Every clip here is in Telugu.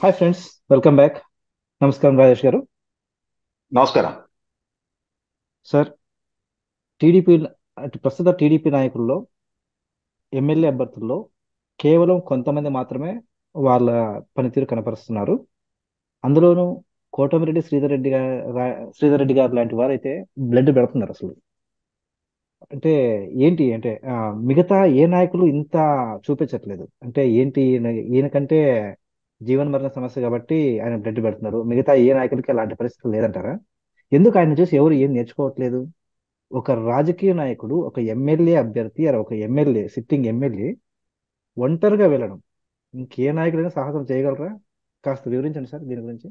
హాయ్ ఫ్రెండ్స్ వెల్కమ్ బ్యాక్ నమస్కారం రాజేష్ గారు నమస్కారం సార్ టీడీపీ అటు ప్రస్తుత టీడీపీ నాయకుల్లో ఎమ్మెల్యే అభ్యర్థుల్లో కేవలం కొంతమంది మాత్రమే వాళ్ళ పనితీరు కనపరుస్తున్నారు అందులోనూ కోటమిరెడ్డి శ్రీధర్ రెడ్డి గారు శ్రీధర్ రెడ్డి గారు లాంటి వారు అయితే బ్లడ్ పెడుతున్నారు అసలు అంటే ఏంటి అంటే ఆ, మిగతా ఏ నాయకులు ఇంత చూపించట్లేదు అంటే ఏంటి ఈయన ఈయనకంటే జీవన మరణ సమస్య కాబట్టి ఆయన బ్లడ్ పెడుతున్నారు మిగతా ఏ నాయకులకి అలాంటి పరిస్థితి లేదంటారా ఎందుకు ఆయన చూసి ఎవరు ఏం నేర్చుకోవట్లేదు ఒక రాజకీయ నాయకుడు ఒక ఎమ్మెల్యే అభ్యర్థి అలా ఒక ఎమ్మెల్యే సిట్టింగ్ ఎమ్మెల్యే ఒంటరిగా వెళ్ళడం ఇంకే నాయకుడైనా సాహసం చేయగలరా కాస్త వివరించండి సార్ దీని గురించి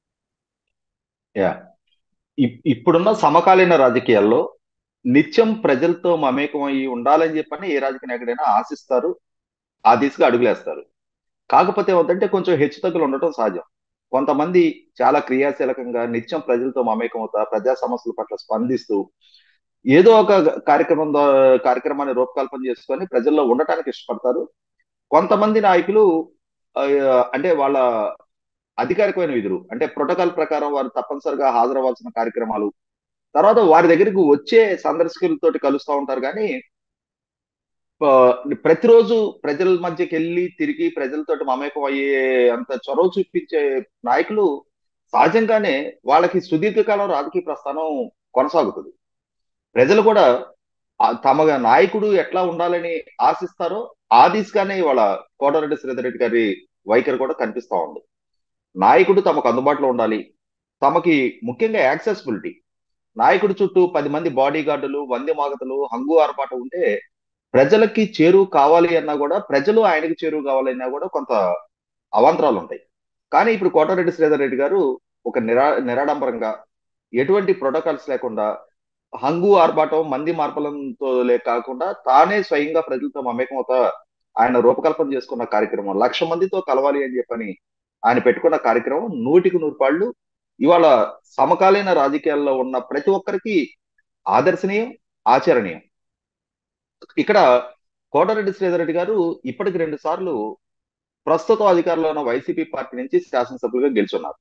యా ఇప్- ఇప్పుడున్న సమకాలీన రాజకీయాల్లో నిత్యం ప్రజలతో మమేకం అయ్యి ఉండాలని చెప్పని ఏ రాజకీయ నాయకుడైనా ఆశిస్తారు ఆ దిశగా అడుగులేస్తారు కాకపోతే ఏంటంటే కొంచెం హెచ్చుతగ్గులు ఉండటం సహజం కొంతమంది చాలా క్రియాశీలకంగా నిత్యం ప్రజలతో మమేకం అవుతా ప్రజా సమస్యల పట్ల స్పందిస్తూ ఏదో ఒక కార్యక్రమం ద్వారా- కార్యక్రమాన్ని రూపకల్పన చేసుకొని ప్రజల్లో ఉండటానికి ఇష్టపడతారు కొంతమంది నాయకులు ఆ, అంటే వాళ్ళ అధికారికమైన విధులు అంటే ప్రోటోకాల్ ప్రకారం వారు తప్పనిసరిగా హాజరవ్వాల్సిన కార్యక్రమాలు తర్వాత వారి దగ్గరికి వచ్చే సందర్శకులతోటి కలుస్తూ ఉంటారు కానీ ఆ, ప్రతిరోజు ప్రజల మధ్యకి వెళ్ళి తిరిగి ప్రజలతోటి మమేకం అయ్యే అంత చొరవ చూపించే నాయకులు సహజంగానే వాళ్ళకి సుదీర్ఘకాలం రాజకీయ ప్రస్థానం కొనసాగుతుంది ప్రజలు కూడా ఆ తమ నాయకుడు ఎట్లా ఉండాలని ఆశిస్తారో ఆ దిశగానే ఇవాళ కోటారెడ్డి శ్రీధర్ రెడ్డి గారి వైఖరి కూడా కనిపిస్తా ఉంది నాయకుడు తమకు అందుబాటులో ఉండాలి తమకి ముఖ్యంగా యాక్సెసిబిలిటీ నాయకుడి చుట్టూ పది మంది బాడీ గార్డులు వంది మాగతలు హంగు ఆర్పాటు ఉంటే ప్రజలకి చేరువు కావాలి అన్నా కూడా ప్రజలు ఆయనకి చేరువు కావాలన్నా కూడా కొంత అవాంతరాలు ఉంటాయి కానీ ఇప్పుడు కోటారెడ్డి శ్రీధర్ రెడ్డి గారు ఒక నిరా నిరాడంబరంగా ఎటువంటి ప్రోటోకాల్స్ లేకుండా హంగు ఆర్భాటం మంది మార్పలంతో లే కాకుండా తానే స్వయంగా ప్రజలతో మమేకమవుతా ఆయన రూపకల్పన చేసుకున్న కార్యక్రమం లక్ష మందితో కలవాలి అని చెప్పని ఆయన పెట్టుకున్న కార్యక్రమం నూటికి నూరు పాళ్ళు ఇవాళ సమకాలీన రాజకీయాల్లో ఉన్న ప్రతి ఒక్కరికి ఆదర్శనీయం ఆచరణీయం ఇక్కడ కోటారెడ్డి శ్రీధర్ రెడ్డి గారు ఇప్పటికి రెండు సార్లు ప్రస్తుతం అధికారంలో ఉన్న వైసీపీ పార్టీ నుంచి శాసనసభ్యులుగా గెలుచున్నారు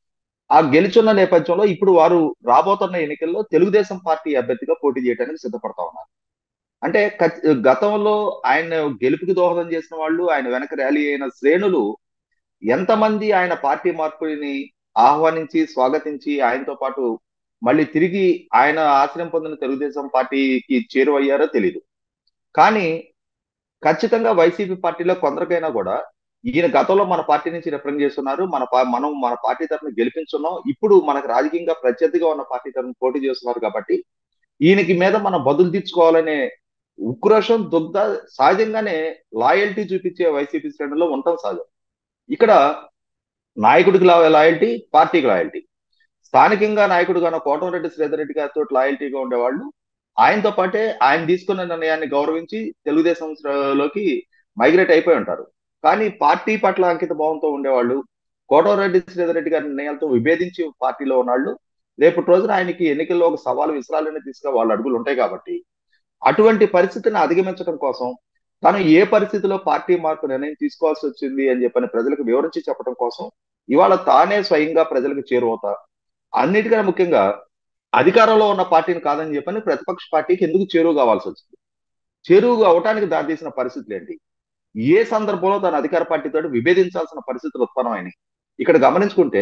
ఆ గెలుచున్న నేపథ్యంలో ఇప్పుడు వారు రాబోతున్న ఎన్నికల్లో తెలుగుదేశం పార్టీ అభ్యర్థిగా పోటీ చేయడానికి సిద్ధపడతా ఉన్నారు అంటే ఖచ్- గతంలో ఆయన గెలుపుకి దోహదం చేసిన వాళ్ళు ఆయన వెనక ర్యాలీ అయిన శ్రేణులు ఎంతమంది ఆయన పార్టీ మార్పుని ఆహ్వానించి స్వాగతించి ఆయనతో పాటు మళ్ళీ తిరిగి ఆయన ఆశ్రయం పొందిన తెలుగుదేశం పార్టీకి చేరువయ్యారో తెలియదు కానీ ఖచ్చితంగా వైసీపీ పార్టీలో కొందరికైనా కూడా ఈయన గతంలో మన పార్టీ నుంచి రిప్రజెంట్ చేస్తున్నారు మన పా- మనం మన పార్టీ తరఫున గెలిపించున్నాం ఇప్పుడు మనకు రాజకీయంగా ప్రత్యర్థిగా ఉన్న పార్టీ తరఫున పోటీ చేస్తున్నారు కాబట్టి ఈయనకి మీద మనం బదులు తీర్చుకోవాలనే ఉక్రోషం దుగ్ధ సహజంగానే లాయల్టీ చూపించే వైసీపీ శ్రేణుల్లో ఉండటం సహజం ఇక్కడ నాయకుడికి లాయల్టీ పార్టీకి లాయల్టీ స్థానికంగా నాయకుడుగా ఉన్న కోటమిరెడ్డి శ్రీధర్ రెడ్డి గారితో లాయల్టీగా ఉండేవాళ్ళు ఆయనతో పాటే ఆయన తీసుకున్న నిర్ణయాన్ని గౌరవించి తెలుగుదేశం లోకి మైగ్రేట్ అయిపోయి ఉంటారు కానీ పార్టీ పట్ల అంకిత భావంతో ఉండేవాళ్ళు కోటమిరెడ్డి శ్రీధర్ రెడ్డి గారి నిర్ణయాలతో విభేదించి పార్టీలో ఉన్నాళ్ళు రేపటి రోజున ఆయనకి ఎన్నికల్లో ఒక సవాలు విసరాలని తీసుకుని వాళ్ళ అడుగులు ఉంటాయి కాబట్టి అటువంటి పరిస్థితిని అధిగమించడం కోసం తను ఏ పరిస్థితిలో పార్టీ మార్పు నిర్ణయం తీసుకోవాల్సి వచ్చింది అని చెప్పని ప్రజలకు వివరించి చెప్పడం కోసం ఇవాళ తానే స్వయంగా ప్రజలకు చేరువవుతా అన్నిటికన్నా ముఖ్యంగా అధికారంలో ఉన్న పార్టీని కాదని చెప్పని ప్రతిపక్ష పార్టీకి ఎందుకు చేరువు కావాల్సి వచ్చింది చేరువు అవటానికి దారితీసిన పరిస్థితులు ఏంటి ఏ సందర్భంలో తన అధికార పార్టీతో విభేదించాల్సిన పరిస్థితులు ఉత్పన్నమైనవి ఇక్కడ గమనించుకుంటే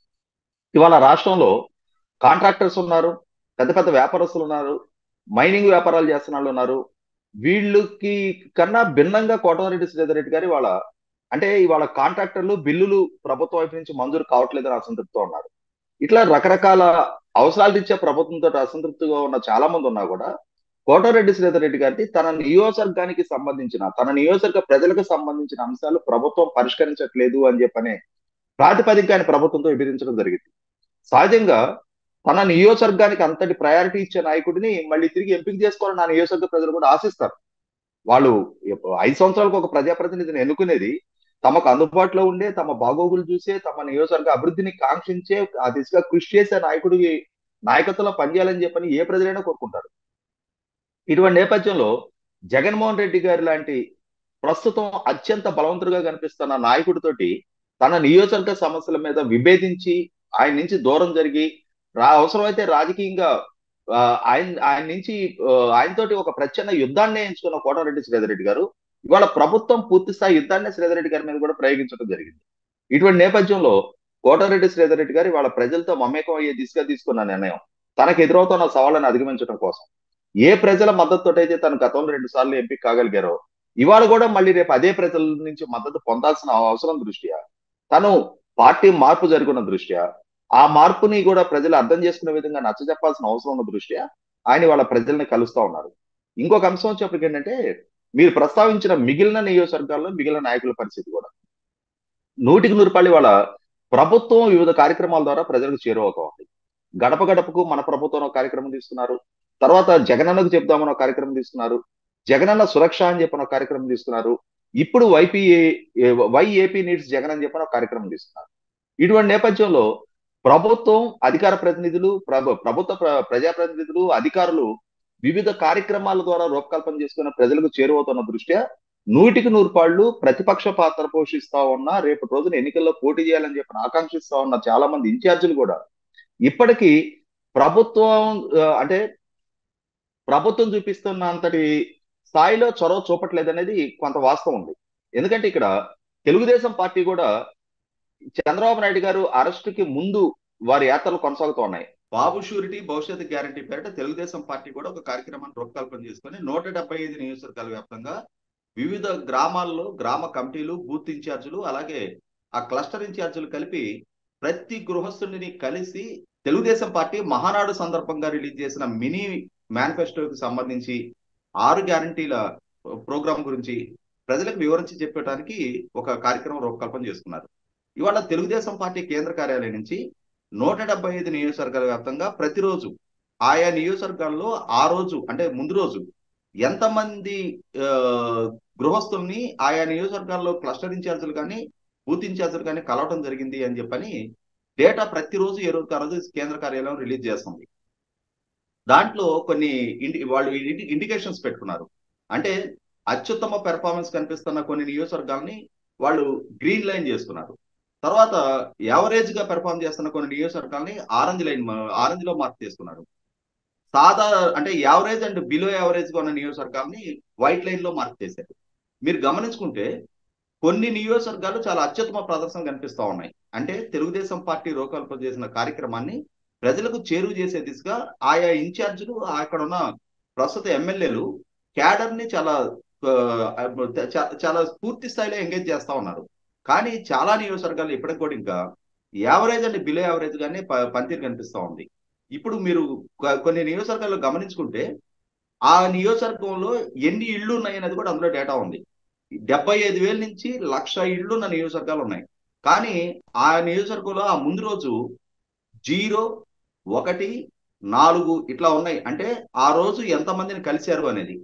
ఇవాళ రాష్ట్రంలో కాంట్రాక్టర్స్ ఉన్నారు పెద్ద పెద్ద వ్యాపారస్తులు ఉన్నారు మైనింగ్ వ్యాపారాలు చేస్తున్న వాళ్ళు ఉన్నారు వీళ్ళకి కన్నా భిన్నంగా కోటమిరెడ్డి శ్రీధర్ రెడ్డి గారు ఇవాళ అంటే ఇవాళ కాంట్రాక్టర్లు బిల్లులు ప్రభుత్వం వైపు నుంచి మంజూరు కావట్లేదని అసంతృప్తితో ఉన్నారు ఇట్లా రకరకాల అవసరాలు ఇచ్చే ప్రభుత్వంతో అసంతృప్తిగా ఉన్న చాలా మంది ఉన్నా కూడా కోటారెడ్డి శ్రీధర్ రెడ్డి గారికి తన నియోజకవర్గానికి సంబంధించిన తన నియోజకవర్గ ప్రజలకు సంబంధించిన అంశాలు ప్రభుత్వం పరిష్కరించట్లేదు అని చెప్పనే ప్రాతిపదిక ఆయన ప్రభుత్వంతో విభేదించడం జరిగింది సహజంగా తన నియోజకవర్గానికి అంతటి ప్రయారిటీ ఇచ్చే నాయకుడిని మళ్ళీ తిరిగి ఎంపిక చేసుకోవాలని నా నియోజకవర్గ ప్రజలు కూడా ఆశిస్తారు వాళ్ళు ఐదు సంవత్సరాలకు ఒక ప్రజాప్రతినిధిని ఎన్నుకునేది తమకు అందుబాటులో ఉండే తమ బాగోగులు చూసే తమ నియోజకవర్గ అభివృద్ధిని కాంక్షించే ఆ దిశగా కృషి చేసే నాయకుడికి నాయకత్వంలో పనిచేయాలని చెప్పని ఏ ప్రజలైనా కోరుకుంటారు ఇటువంటి నేపథ్యంలో జగన్మోహన్ రెడ్డి గారి లాంటి ప్రస్తుతం అత్యంత బలవంతుడుగా కనిపిస్తున్న నాయకుడితోటి తన నియోజకవర్గ సమస్యల మీద విభేదించి ఆయన నుంచి దూరం జరిగి రా అవసరమైతే రాజకీయంగా ఆ, ఆయన ఆయన నుంచి ఆ, ఆయనతోటి ఒక ప్రచ్ఛన్న యుద్ధాన్ని ఎంచుకున్న కోటారెడ్డి శ్రీధరెడ్డి గారు ఇవాళ ప్రభుత్వం పూర్తి స్థాయి యుద్ధాన్ని శ్రీధరెడ్డి గారి మీద కూడా ప్రయోగించడం జరిగింది ఇటువంటి నేపథ్యంలో కోటారెడ్డి శ్రీధరెడ్డి గారు ఇవాళ ప్రజలతో మమేకం అయ్యే దిశగా తీసుకున్న నిర్ణయం తనకు ఎదురవుతున్న సవాళ్ళను అధిగమించడం కోసం ఏ ప్రజల మద్దతుతో అయితే తను గతంలో రెండు సార్లు ఎంపీ కాగలిగారో ఇవాళ కూడా మళ్ళీ రేపు అదే ప్రజల నుంచి మద్దతు పొందాల్సిన అవసరం దృష్ట్యా తను పార్టీ మార్పు జరుగున్న దృష్ట్యా ఆ మార్పుని కూడా ప్రజలు అర్థం చేసుకునే విధంగా నచ్చజెప్పాల్సిన అవసరం ఉన్న దృష్ట్యా ఆయన వాళ్ళ ప్రజల్ని కలుస్తా ఉన్నారు ఇంకొక అంశం వచ్చేప్పటికి ఏంటంటే మీరు ప్రస్తావించిన మిగిలిన నియోజకవర్గాల్లో మిగిలిన నాయకుల పరిస్థితి కూడా నూటికి నూరు రూపాయలు వాళ్ళ ప్రభుత్వం వివిధ కార్యక్రమాల ద్వారా ప్రజలకు చేరువవుతా ఉంది గడప గడపకు మన ప్రభుత్వం ఒక కార్యక్రమం తీసుకున్నారు తర్వాత జగనన్నకు చెప్దామని ఒక కార్యక్రమం తీసుకున్నారు జగనన్న సురక్ష అని చెప్పిన ఒక కార్యక్రమం తీసుకున్నారు ఇప్పుడు వైపీఏ వైఏపీ నీడ్స్ జగన్ అని చెప్పిన ఒక కార్యక్రమం తీసుకున్నారు ఇటువంటి నేపథ్యంలో ప్రభుత్వం అధికార ప్రతినిధులు ప్రభు ప్రభుత్వ ప్ర- ప్రజాప్రతినిధులు అధికారులు వివిధ కార్యక్రమాల ద్వారా రూపకల్పన చేసుకున్న ప్రజలకు చేరువవుతున్న దృష్ట్యా నూటికి నూరు పాళ్ళు ప్రతిపక్ష పాత్ర పోషిస్తా ఉన్న రేపు రోజున ఎన్నికల్లో పోటీ చేయాలని చెప్పి ఆకాంక్షిస్తా ఉన్న చాలా మంది ఇన్ఛార్జీలు కూడా ఇప్పటికీ ప్రభుత్వం ఆ, అంటే ప్రభుత్వం చూపిస్తున్న అంతటి స్థాయిలో చొరవ చూపట్లేదనేది కొంత వాస్తవం ఉంది ఎందుకంటే ఇక్కడ తెలుగుదేశం పార్టీ కూడా చంద్రబాబు నాయుడు గారు అరెస్టుకి ముందు వారి యాత్రలు కొనసాగుతూ ఉన్నాయి బాబు షూరిటీ భవిష్యత్ గ్యారంటీ పేరిట తెలుగుదేశం పార్టీ కూడా ఒక కార్యక్రమాన్ని రూపకల్పన చేసుకొని నూట డెబ్బై ఐదు నియోజకవర్గాల వ్యాప్తంగా వివిధ గ్రామాల్లో గ్రామ కమిటీలు బూత్ ఇన్ఛార్జీలు అలాగే ఆ క్లస్టర్ ఇన్ఛార్జీలు కలిపి ప్రతి గృహస్థుడిని కలిసి తెలుగుదేశం పార్టీ మహానాడు సందర్భంగా రిలీజ్ చేసిన మినీ మేనిఫెస్టోకి సంబంధించి ఆరు గ్యారంటీల ప్రోగ్రాం గురించి ప్రజలకు వివరించి చెప్పడానికి ఒక కార్యక్రమం రూపకల్పన చేసుకున్నారు ఇవాళ తెలుగుదేశం పార్టీ కేంద్ర కార్యాలయం నుంచి నూట డెబ్బై ఐదు నియోజకవర్గాల వ్యాప్తంగా ప్రతిరోజు ఆయా నియోజకవర్గాల్లో ఆ రోజు అంటే ముందు రోజు ఎంతమంది ఆ, గృహస్థుల్ని ఆయా నియోజకవర్గాల్లో క్లస్టర్ ఇన్ఛార్జీలు కానీ బూత్ ఇన్ఛార్జీలు కానీ కలవటం జరిగింది అని చెప్పని డేటా ప్రతిరోజు ఏ రోజు ఆ రోజు కేంద్ర కార్యాలయం రిలీజ్ చేస్తుంది దాంట్లో కొన్ని ఇండి వాళ్ళు ఇండి- ఇండికేషన్స్ పెట్టుకున్నారు అంటే అత్యుత్తమ పెర్ఫార్మెన్స్ కనిపిస్తున్న కొన్ని నియోజకవర్గాల్ని వాళ్ళు గ్రీన్ లైన్ చేసుకున్నారు తర్వాత యావరేజ్ గా పెర్ఫార్మ్ చేస్తున్న కొన్ని నియోజకవర్గాల్ని ఆరెంజ్ లైన్ ఆరెంజ్ లో మార్క్ చేసుకున్నారు సాదా అంటే యావరేజ్ అండ్ బిలో యావరేజ్ గా ఉన్న నియోజకవర్గాల్ని వైట్ లైన్ లో మార్క్ చేశారు మీరు గమనించుకుంటే కొన్ని నియోజకవర్గాలు చాలా అత్యుత్తమ ప్రదర్శన కనిపిస్తా ఉన్నాయి అంటే తెలుగుదేశం పార్టీ రూపకల్పన చేసిన కార్యక్రమాన్ని ప్రజలకు చేరువ చేసే దిశగా ఆయా ఇన్ఛార్జీలు అక్కడ ఉన్న ప్రస్తుత ఎమ్మెల్యేలు క్యాడర్ ని చాలా ఆ, చా- చాలా పూర్తి స్థాయిలో ఎంగేజ్ చేస్తా ఉన్నారు కానీ చాలా నియోజకవర్గాలు ఇప్పటికి కూడా ఇంకా యావరేజ్ అండ్ బిలో యావరేజ్ గానే ప- పనితీరు కనిపిస్తా ఉంది ఇప్పుడు మీరు కొ- కొన్ని నియోజకవర్గాల్లో గమనించుకుంటే ఆ నియోజకవర్గంలో ఎన్ని ఇళ్ళు ఉన్నాయి అనేది కూడా అందులో డేటా ఉంది డెబ్బై ఐదు వేల నుంచి లక్ష ఇళ్ళు ఉన్న నియోజకవర్గాలు ఉన్నాయి కానీ ఆ నియోజకవర్గంలో ఆ ముందు రోజు జీరో ఒకటి నాలుగు ఇట్లా ఉన్నాయి అంటే ఆ రోజు ఎంతమందిని కలిశారు అనేది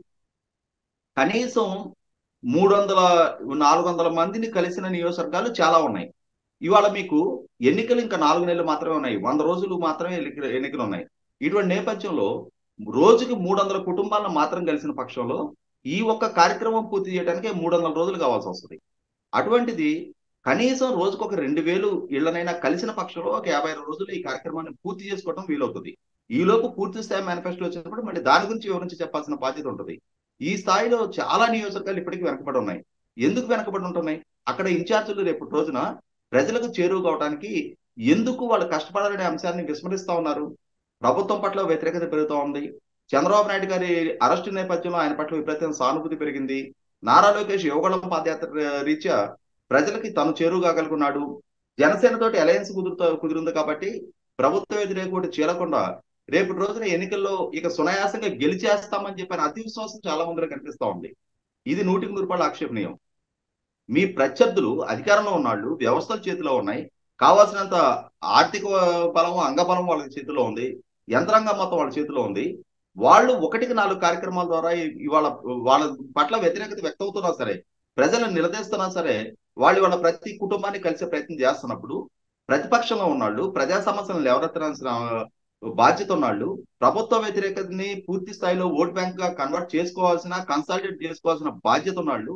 కనీసం మూడు వందల నాలుగు వందల మందిని కలిసిన నియోజకవర్గాలు చాలా ఉన్నాయి ఇవాళ మీకు ఎన్నికలు ఇంకా నాలుగు నెలలు మాత్రమే ఉన్నాయి వంద రోజులు మాత్రమే ఎన్నిక- ఎన్నికలు ఉన్నాయి ఇటువంటి నేపథ్యంలో రోజుకి మూడు వందల కుటుంబాలను మాత్రం కలిసిన పక్షంలో ఈ ఒక్క కార్యక్రమం పూర్తి చేయడానికి మూడు వందల రోజులు కావాల్సి వస్తుంది అటువంటిది కనీసం రోజుకు ఒక రెండు వేలు ఇళ్లనైనా కలిసిన పక్షంలో ఒక యాభై ఆరు రోజులు ఈ కార్యక్రమాన్ని పూర్తి చేసుకోవడం వీలవుతుంది ఈ లోపు పూర్తి స్థాయి మేనిఫెస్టో వచ్చినప్పుడు మళ్ళీ దాని గురించి వివరించి చెప్పాల్సిన బాధ్యత ఉంటుంది ఈ స్థాయిలో చాలా నియోజకవర్గాలు ఇప్పటికీ వెనకబడి ఉన్నాయి ఎందుకు వెనకబడి ఉంటున్నాయి అక్కడ ఇన్ఛార్జీలు రేపు రోజున ప్రజలకు చేరువ కావడానికి ఎందుకు వాళ్ళు కష్టపడాలనే అంశాన్ని విస్మరిస్తా ఉన్నారు ప్రభుత్వం పట్ల వ్యతిరేకత పెరుగుతూ ఉంది చంద్రబాబు నాయుడు గారి అరెస్టు నేపథ్యంలో ఆయన పట్ల విపరీతం సానుభూతి పెరిగింది నారా లోకేష్ యువగళం పాదయాత్ర రీత్యా ప్రజలకి తను చేరువ కాగలుగున్నాడు జనసేన తోటి అలయన్స్ కుదురుతో కుదిరింది కాబట్టి ప్రభుత్వ వ్యతిరేక ఓటు చీలకుండా రేపు రోజున ఎన్నికల్లో ఇక సునాయాసంగా గెలిచేస్తామని చెప్పిన అతి విశ్వాసం చాలా మందిలో కనిపిస్తా ఉంది ఇది నూటికి నూరు రూపాయల ఆక్షేపణీయం మీ ప్రత్యర్థులు అధికారంలో ఉన్నాళ్ళు వ్యవస్థల చేతిలో ఉన్నాయి కావాల్సినంత ఆర్థిక బలం అంగబలం వాళ్ళ చేతిలో ఉంది యంత్రాంగం మొత్తం వాళ్ళ చేతిలో ఉంది వాళ్ళు ఒకటికి నాలుగు కార్యక్రమాల ద్వారా ఇ- ఇవాళ వాళ్ళ పట్ల వ్యతిరేకత వ్యక్తం అవుతున్నా సరే ప్రజలను నిలదీస్తున్నా సరే వాళ్ళు వాళ్ళ ప్రతి కుటుంబాన్ని కలిసే ప్రయత్నం చేస్తున్నప్పుడు ప్రతిపక్షంలో ఉన్నాళ్ళు ప్రజా సమస్యలను లేవనెత్తాల్సిన బాధ్యత ఉన్నాళ్ళు ప్రభుత్వ వ్యతిరేకతని పూర్తి స్థాయిలో ఓట్ బ్యాంక్ గా కన్వర్ట్ చేసుకోవాల్సిన కన్సల్టేట్ చేసుకోవాల్సిన బాధ్యత ఉన్నాళ్ళు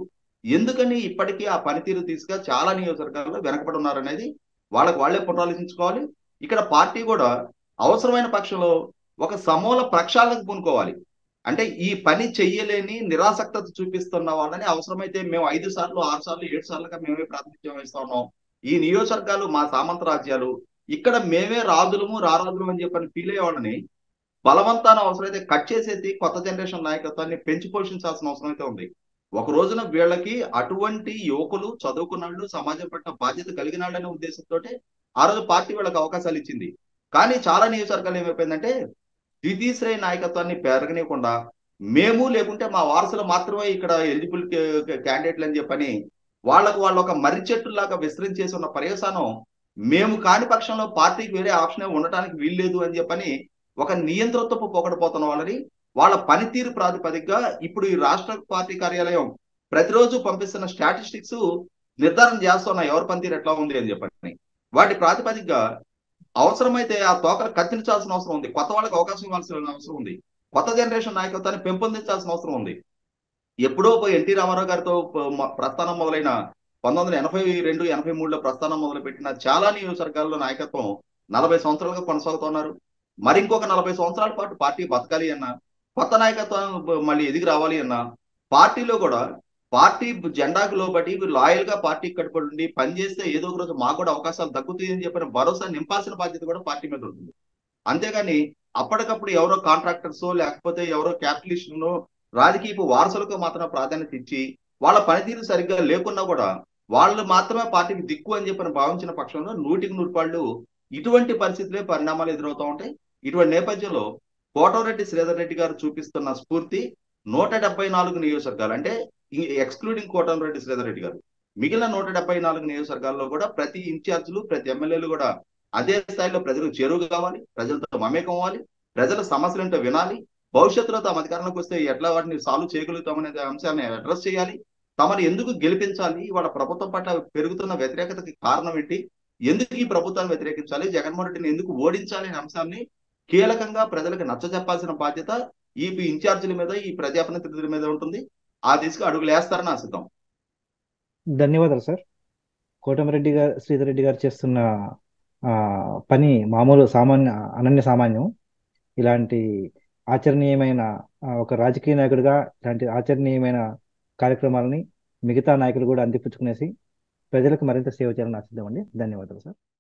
ఎందుకని ఇప్పటికీ ఆ పనితీరు తీసుగా చాలా నియోజకవర్గాల్లో వెనకబడి ఉన్నారనేది వాళ్ళకి వాళ్ళే పునరాలోచించుకోవాలి ఇక్కడ పార్టీ కూడా అవసరమైన పక్షంలో ఒక సమూల ప్రక్షాళనకు పూనుకోవాలి అంటే ఈ పని చెయ్యలేని నిరాసక్తత చూపిస్తున్న వాళ్ళని అవసరమైతే మేము ఐదు సార్లు ఆరు సార్లు ఏడు సార్లుగా మేమే ప్రాతినిధ్యం వహిస్తా ఉన్నాం ఈ నియోజకవర్గాలు మా సామంత రాజ్యాలు ఇక్కడ మేమే రాజులము రారాజులు అని చెప్పని ఫీల్ అయ్యే వాళ్ళని బలవంతాన అవసరమైతే కట్ చేసేసి కొత్త జనరేషన్ నాయకత్వాన్ని పెంచి పోషించాల్సిన అవసరం అయితే ఉంది ఒక రోజున వీళ్ళకి అటువంటి యువకులు చదువుకున్నాళ్ళు సమాజం పట్ల బాధ్యత కలిగిన వాళ్ళనే ఉద్దేశంతో ఆ రోజు పార్టీ వీళ్ళకి అవకాశాలు ఇచ్చింది కానీ చాలా నియోజకవర్గాలు ఏమైపోయిందంటే ద్వితీయ శ్రేణి నాయకత్వాన్ని పెరగనివ్వకుండా మేము లేకుంటే మా వారసులు మాత్రమే ఇక్కడ ఎలిజిబుల్ క్యాండిడేట్లు అని చెప్పని వాళ్ళకు వాళ్ళు ఒక మర్రి చెట్టులాగా విస్తరించేసి ఉన్న పర్యవసానం మేము కాని పక్షంలో పార్టీకి వేరే ఆప్షన్ ఉండటానికి వీల్లేదు అని చెప్పని ఒక నియంత్రణతో పోకడపోతున్న వాళ్ళని వాళ్ళ పనితీరు ప్రాతిపదికగా ఇప్పుడు ఈ రాష్ట్ర పార్టీ కార్యాలయం ప్రతిరోజు పంపిస్తున్న స్టాటిస్టిక్స్ నిర్ధారణ చేస్తున్న ఎవరి పనితీరు ఎట్లా ఉంది అని చెప్పని వాటి ప్రాతిపదికగా అవసరమైతే ఆ తోకలు కత్తిరించాల్సిన అవసరం ఉంది కొత్త వాళ్ళకి అవకాశం ఇవ్వాల్సిన అవసరం ఉంది కొత్త జనరేషన్ నాయకత్వాన్ని పెంపొందించాల్సిన అవసరం ఉంది ఎప్పుడో పోయి ఎన్టీ రామారావు గారితో ప్రస్థానం మొదలైన పంతొమ్మిది వందల ఎనభై రెండు ఎనభై మూడులో ప్రస్థానం మొదలుపెట్టిన చాలా నియోజకవర్గాల్లో నాయకత్వం నలభై సంవత్సరాలుగా కొనసాగుతున్నారు మరి ఇంకొక నలభై సంవత్సరాల పాటు పార్టీ బతకాలి అన్నా కొత్త నాయకత్వం మళ్ళీ ఎదిగి రావాలి అన్నా పార్టీలో కూడా పార్టీ జెండాకు లోబడి లాయల్ గా పార్టీకి కట్టుబడి ఉండి పనిచేస్తే ఏదో ఒక రోజు మాకు కూడా అవకాశాలు దక్కుతాయని చెప్పిన భరోసా నింపాల్సిన బాధ్యత కూడా పార్టీ మీద ఉంటుంది అంతేగాని అప్పటికప్పుడు ఎవరో కాంట్రాక్టర్స్ లేకపోతే ఎవరో క్యాపిటలిస్టులను రాజకీయపు వారసులకు మాత్రం ప్రాధాన్యత ఇచ్చి వాళ్ళ పనితీరు సరిగ్గా లేకున్నా కూడా వాళ్ళు మాత్రమే పార్టీకి దిక్కు అని చెప్పిన భావించిన పక్షంలో నూటికి నూరు పాళ్ళు ఇటువంటి పరిస్థితులే పరిణామాలు ఎదురవుతూ ఉంటాయి ఇటువంటి నేపథ్యంలో కోటరెడ్డి శ్రీధర్ రెడ్డి గారు చూపిస్తున్న స్ఫూర్తి నూట డెబ్బై నాలుగు నియోజకవర్గాలు అంటే ఎక్స్క్లూడింగ్ కోటరెడ్డి శ్రీధర్ రెడ్డి గారు మిగిలిన నూట డెబ్బై నాలుగు నియోజకవర్గాల్లో కూడా ప్రతి ఇన్ఛార్జీలు ప్రతి ఎమ్మెల్యేలు కూడా అదే స్థాయిలో ప్రజలకు చేరువు కావాలి ప్రజలతో మమేకం అవ్వాలి ప్రజల సమస్యలు ఏంటో వినాలి భవిష్యత్తులో తమ అధికారంలోకి వస్తే ఎట్లా వాటిని సాల్వ్ చేయగలుగుతామనే అంశాన్ని అడ్రస్ చేయాలి తమను ఎందుకు గెలిపించాలి వాళ్ళ ప్రభుత్వం పట్ల పెరుగుతున్న వ్యతిరేకతకి కారణం ఏంటి ఎందుకు ఈ ప్రభుత్వాన్ని వ్యతిరేకించాలి జగన్మోహన్ రెడ్డిని ఎందుకు ఓడించాలి అనే అంశాన్ని కీలకంగా ప్రజలకు నచ్చ చెప్పాల్సిన బాధ్యత ఈ ఇన్ఛార్జీల మీద ఈ ప్రజాప్రతినిధుల మీద ఉంటుంది ఆ దిశగా అడుగులు వేస్తారని ఆశిద్దాం ధన్యవాదాలు సార్ కోటమిరెడ్డి గారు శ్రీధర్ రెడ్డి గారు చేస్తున్న పని మామూలు సామాన్య అనన్య సామాన్యం ఇలాంటి ఆచరణీయమైన ఒక రాజకీయ నాయకుడిగా ఇలాంటి ఆచరణీయమైన కార్యక్రమాలని మిగతా నాయకులు కూడా అందిపుచ్చుకునేసి ప్రజలకు మరింత సేవ చేయాలని ఆశిద్దామండి ధన్యవాదాలు సార్